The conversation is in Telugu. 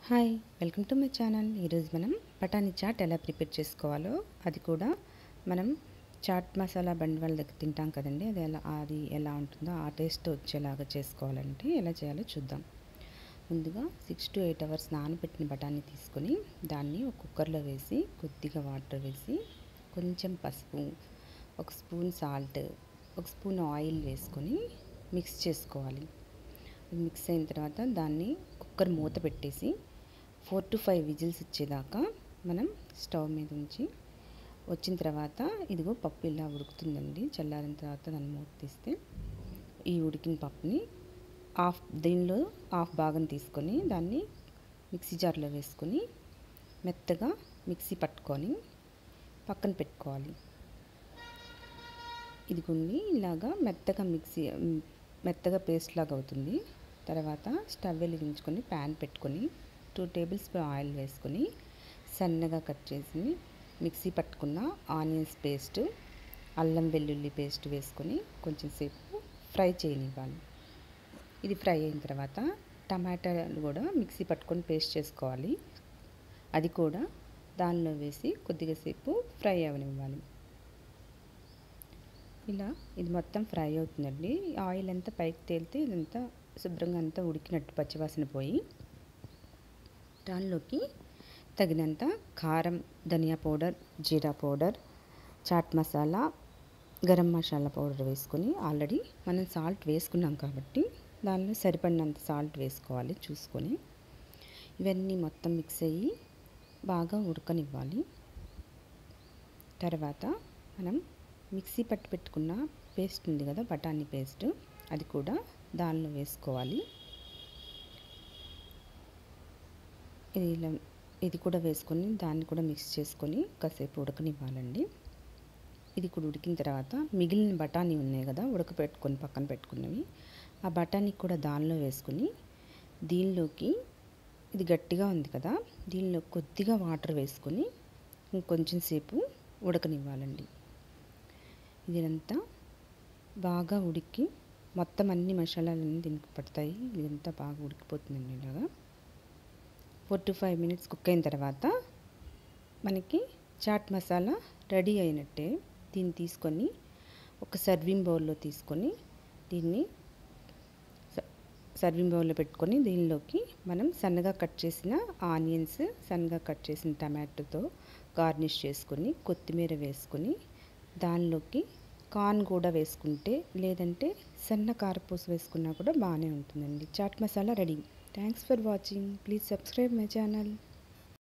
hi welcome to my channel ఈరోజు మనం బఠానీ చాట్ ఎలా ప్రిపేర్ చేసుకోవాలో అది కూడా మనం చాట్ మసాలా బండి వాళ్ళ దగ్గర తింటాం కదండి అది ఎలా అది ఎలా ఉంటుందో ఆ టేస్ట్ వచ్చేలాగా చేసుకోవాలంటే ఎలా చేయాలో చూద్దాం ముందుగా సిక్స్ టు ఎయిట్ అవర్స్ నానబెట్టిన బఠానీ తీసుకొని దాన్ని ఒక కుక్కర్లో వేసి కొద్దిగా వాటర్ వేసి కొంచెం పసుపు ఒక స్పూన్ సాల్ట్ ఒక స్పూన్ ఆయిల్ వేసుకొని మిక్స్ చేసుకోవాలి మిక్స్ అయిన తర్వాత దాన్ని కుక్కర్ మూత పెట్టేసి ఫోర్ టు ఫైవ్ విజిల్స్ వచ్చేదాకా మనం స్టవ్ మీద ఉంచి వచ్చిన తర్వాత ఇదిగో పప్పు ఇలా ఉడుకుతుందండి చల్లారిన తర్వాత దాన్ని మూత తీస్తే ఈ ఉడికిన పప్పుని హాఫ్ దీనిలో హాఫ్ భాగం తీసుకొని దాన్ని మిక్సీ జార్లో వేసుకొని మెత్తగా మిక్సీ పట్టుకొని పక్కన పెట్టుకోవాలి ఇదిగోండి ఇలాగా మెత్తగా మిక్సీ మెత్తగా పేస్ట్ లాగా అవుతుంది తర్వాత స్టవ్ వెలిగించుకొని ప్యాన్ పెట్టుకొని టూ టేబుల్ స్పూన్ ఆయిల్ వేసుకొని సన్నగా కట్ చేసి మిక్సీ పట్టుకున్న ఆనియన్స్ పేస్ట్ అల్లం వెల్లుల్లి పేస్ట్ వేసుకొని కొంచెం సేపు ఫ్రై చేయనివ్వాలి ఇది ఫ్రై అయిన తర్వాత టమాటాలు కూడా మిక్సీ పట్టుకొని పేస్ట్ చేసుకోవాలి అది కూడా దానిలో వేసి కొద్దిగా సేపు ఫ్రై అవనివ్వాలి ఇలా ఇది మొత్తం ఫ్రై అవుతుందండి ఆయిల్ అంతా పైకి తేలితే ఇదంతా శుభ్రంగా అంతా ఉడికినట్టు పచ్చివాసన పోయి దానిలోకి తగినంత కారం ధనియా పౌడర్ జీరా పౌడర్ చాట్ మసాలా గరం మసాలా పౌడర్ వేసుకొని ఆల్రెడీ మనం సాల్ట్ వేసుకున్నాం కాబట్టి దానిలో సరిపడినంత సాల్ట్ వేసుకోవాలి చూసుకొని ఇవన్నీ మొత్తం మిక్స్ అయ్యి బాగా ఉడకనివ్వాలి తర్వాత మనం మిక్సీ పట్టి పెట్టుకున్న పేస్ట్ ఉంది కదా బఠానీ పేస్ట్ అది కూడా దానిలో వేసుకోవాలి ఇది ఇలా ఇది కూడా వేసుకొని దాన్ని కూడా మిక్స్ చేసుకొని కాసేపు ఉడకనివ్వాలండి ఇది కూడా ఉడికిన తర్వాత మిగిలిన బఠానీ ఉన్నాయి కదా ఉడకపెట్టుకొని పక్కన పెట్టుకున్నవి ఆ బఠానీ కూడా దానిలో వేసుకొని దీనిలోకి ఇది గట్టిగా ఉంది కదా దీనిలో కొద్దిగా వాటర్ వేసుకొని ఇంకొంచెం సేపు ఉడకనివ్వాలండి ఇదంతా బాగా ఉడికి మొత్తం అన్ని మసాలాలన్నీ దీనికి పడతాయి ఇదంతా బాగా ఉడికిపోతుందండి ఇలాగా four to five minutes cook అయిన తర్వాత మనకి చాట్ మసాలా రెడీ అయినట్టే దీన్ని తీసుకొని ఒక సర్వింగ్ బౌల్లో తీసుకొని దీన్ని సర్వింగ్ బౌల్లో పెట్టుకొని దీనిలోకి మనం సన్నగా కట్ చేసిన ఆనియన్స్ సన్నగా కట్ చేసిన టమాటోతో గార్నిష్ చేసుకొని కొత్తిమీర వేసుకొని దానిలోకి కార్న్ కూడా వేసుకుంటే లేదంటే సన్న కారపూస వేసుకున్నా కూడా బాగానే ఉంటుందండి chaat masala ready thanks for watching please subscribe my channel